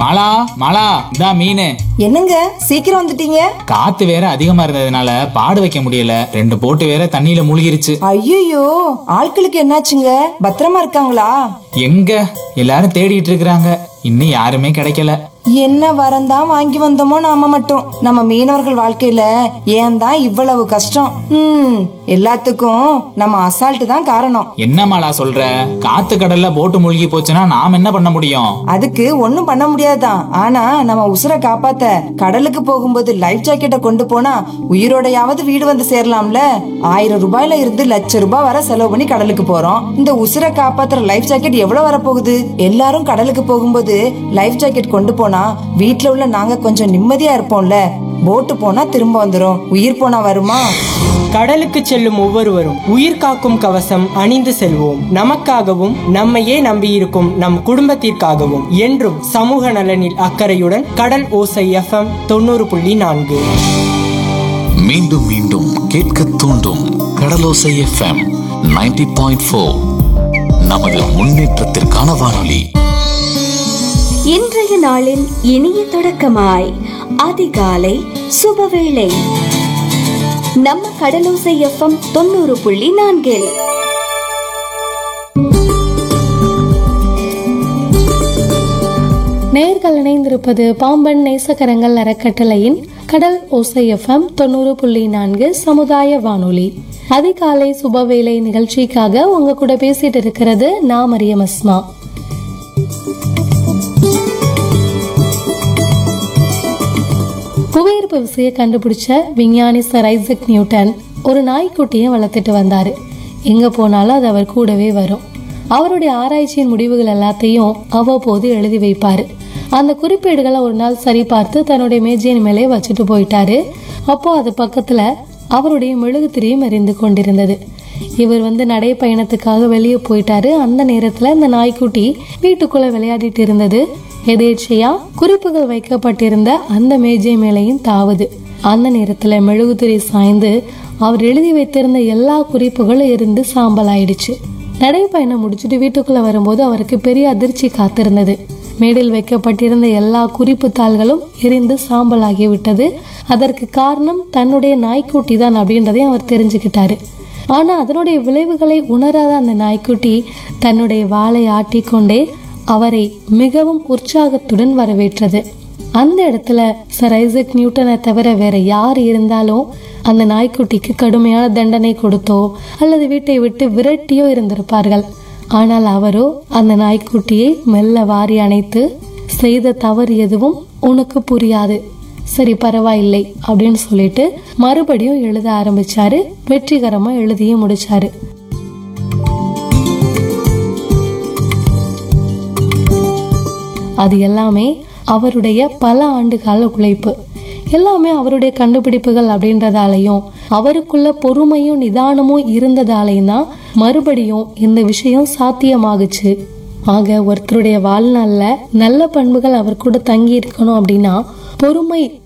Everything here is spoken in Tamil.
மாலா மாலா இதா மீன் என்னங்க சீக்கிரம் வந்துட்டீங்க காத்து வேற அதிகமா இருந்ததுனால பாடு வைக்க முடியல ரெண்டு போட்டு வேற தண்ணியில மூழ்கிருச்சு ஐயோ ஆட்களுக்கு என்னாச்சுங்க பத்திரமா இருக்காங்களா எங்க எல்லாரும் தேடிட்டு இருக்கிறாங்க இன்னும் யாருமே கிடைக்கல என்ன வரந்தான் வாங்கி வந்தோமோ நாம மட்டும் நம்ம மீனவர்கள் வாழ்க்கையில ஏன் தான் இவ்வளவு கஷ்டம் ம் எல்லாத்துக்கும் நம்ம அசால்ட் தான் காரணம் என்ன மாலா சொல்ற காத்து கடல்ல போட்டு மூழ்கி போச்சுன்னா நாம் என்ன பண்ண முடியும் அதுக்கு ஒண்ணும் பண்ண முடியாதுதான் ஆனா நம்ம உசுரை காப்பாத்த கடலுக்கு போகும்போது லைஃப் ஜாக்கெட்டை கொண்டு போனா உயிரோடையாவது வீடு வந்து சேரலாம்ல ஆயிரம் ரூபாயில இருந்து லட்ச ரூபாய் வரை செலவு பண்ணி கடலுக்கு போறோம் இந்த உசுரை காப்பாத்துற லைஃப் ஜாக்கெட் எவ்வளவு வரப்போகுது எல்லாரும் கடலுக்கு போகும்போது லைஃப் ஜாக்கெட் கொண்டு போனா வீட்ல உள்ள நாங்க கொஞ்சம் நிம்மதியா இருப்போம்ல போட்டு போனா திரும்ப வந்துரும் உயிர் போனா வருமா கடலுக்கு செல்லும் ஒவ்வொருவரும் உயிர் காக்கும் கவசம் அணிந்து செல்வோம் நமக்காகவும் நம்மையே நம்பியிருக்கும் நம் குடும்பத்திற்காகவும் என்றும் சமூக நலனில் அக்கறையுடன் கடல் ஓசை எஃப்எம் தொண்ணூறு புள்ளி நான்கு மீண்டும் மீண்டும் கேட்க தூண்டும் கடலோசை எஃப்எம் 90.4 பாயிண்ட் ஃபோர் நமது முன்னேற்றத்திற்கான வானொலி இன்றைய நாளின் இனிய தொடக்கமாய் அதிகாலை சுபவேளை நம்ம கடலோசை எஃப்எம் தொண்ணூறு புள்ளி நான்கில் நேர்கள் இணைந்திருப்பது பாம்பன் நேசக்கரங்கள் அறக்கட்டளையின் கடல் ஓசை எஃப்எம் தொண்ணூறு புள்ளி நான்கு சமுதாய வானொலி அதிகாலை சுபவேளை நிகழ்ச்சிக்காக உங்க கூட பேசிட்டு இருக்கிறது நான் மரியம் அஸ்மா புவியீர்ப்பு விசையை கண்டுபிடிச்ச விஞ்ஞானி சர் ஐசக் நியூட்டன் ஒரு நாய்க்குட்டியை வளர்த்துட்டு வந்தாரு எங்க போனாலும் அது அவர் கூடவே வரும் அவருடைய ஆராய்ச்சியின் முடிவுகள் எல்லாத்தையும் அவ்வப்போது எழுதி வைப்பாரு அந்த குறிப்பேடுகளை ஒரு நாள் சரி பார்த்து தன்னுடைய மேஜையின் மேலே வச்சுட்டு போயிட்டாரு அப்போ அது பக்கத்துல அவருடைய மெழுகுத்திரியும் எரிந்து கொண்டிருந்தது இவர் வந்து நடைப்பயணத்துக்காக வெளியே போயிட்டாரு அந்த நேரத்துல இந்த நாய்க்குட்டி வீட்டுக்குள்ள விளையாடிட்டு இருந்தது எதேச்சையா குறிப்புகள் வைக்கப்பட்டிருந்த அந்த மேஜை மேலையும் தாவுது அந்த நேரத்துல மெழுகுதிரி சாய்ந்து அவர் எழுதி வைத்திருந்த எல்லா குறிப்புகளும் இருந்து சாம்பல் ஆயிடுச்சு நடைப்பயணம் முடிச்சுட்டு வீட்டுக்குள்ள வரும்போது அவருக்கு பெரிய அதிர்ச்சி காத்திருந்தது மேடையில் வைக்கப்பட்டிருந்த எல்லா குறிப்பு தாள்களும் எரிந்து சாம்பலாகி விட்டது அதற்கு காரணம் தன்னுடைய நாய்க்குட்டி தான் அப்படின்றதையும் அவர் தெரிஞ்சுக்கிட்டாரு ஆனா அதனுடைய விளைவுகளை உணராத அந்த நாய்க்குட்டி தன்னுடைய வாளை ஆட்டிக்கொண்டே அவரை மிகவும் உற்சாகத்துடன் வரவேற்றது அந்த இடத்துல சர் ஐசக் நியூட்டனை தவிர வேற யார் இருந்தாலும் அந்த நாய்க்குட்டிக்கு கடுமையான தண்டனை கொடுத்தோ அல்லது வீட்டை விட்டு விரட்டியோ இருந்திருப்பார்கள் ஆனால் அவரோ அந்த நாய்க்குட்டியை மெல்ல வாரி அணைத்து செய்த தவறு எதுவும் உனக்கு புரியாது சரி பரவாயில்லை அப்படின்னு சொல்லிட்டு மறுபடியும் எழுத ஆரம்பிச்சாரு வெற்றிகரமா எழுதியும் முடிச்சாரு அது எல்லாமே அவருடைய பல ஆண்டுகால உழைப்பு எல்லாமே அவருடைய கண்டுபிடிப்புகள் அப்படின்றதாலையும் அவருக்குள்ள பொறுமையும் நிதானமும் இருந்ததாலையும் தான் மறுபடியும் இந்த விஷயம் சாத்தியமாகுச்சு ஆக ஒருத்தருடைய வாழ்நாள்ல நல்ல பண்புகள் அவர் கூட தங்கி இருக்கணும் அப்படின்னா பொறுமை